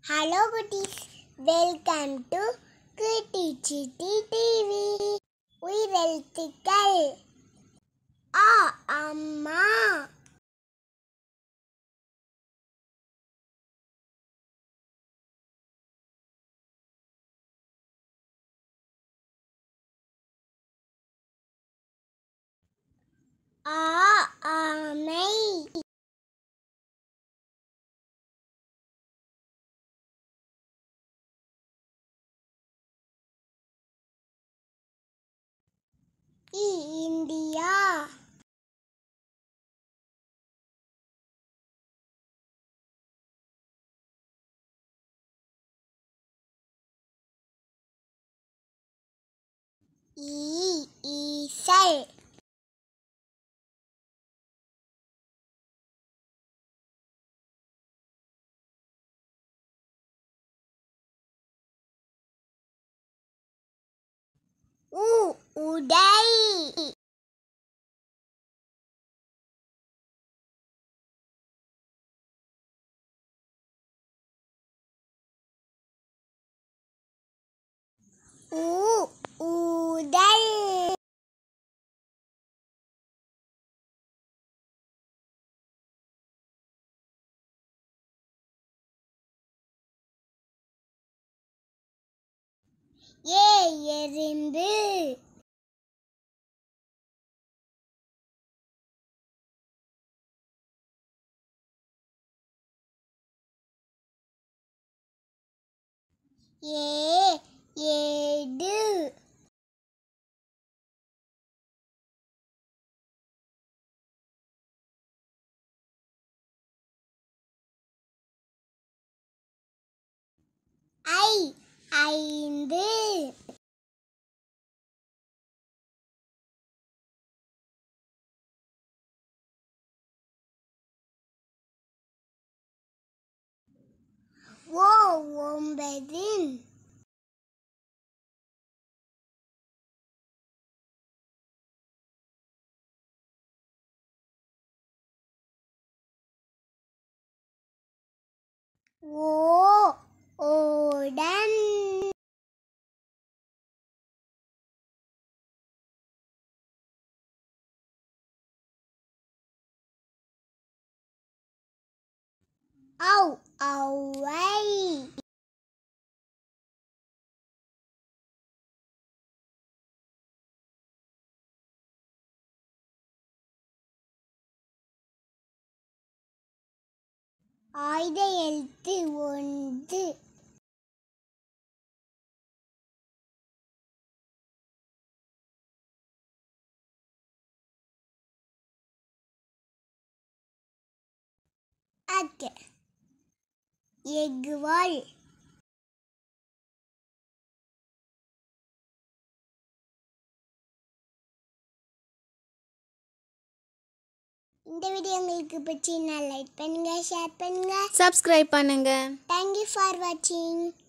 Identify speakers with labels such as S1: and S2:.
S1: hello குட்டீஸ் welcome to kitty city TV உயிரெழுத்துக்கள் ஆ அம்மா ஆ ஆமை இ இந்தியா ஈ ஈசல் உ உடை ஊ ஊதல் ஏ எறும்பு ஏ ஏடு ஐ ஐந்து ஓ ஒன்பது ஓ ஓடன் ஔ ஔவை ஆயுத எழுத்து ஒன்று அட் எக்குவாள் இந்த வீடியோ உங்களுக்கு பிடிச்சிருந்தா லைக் பண்ணுங்க ஷேர் பண்ணுங்க
S2: சப்ஸ்கிரைப் பண்ணுங்க
S1: தேங்க்யூ ஃபார் வாட்சிங்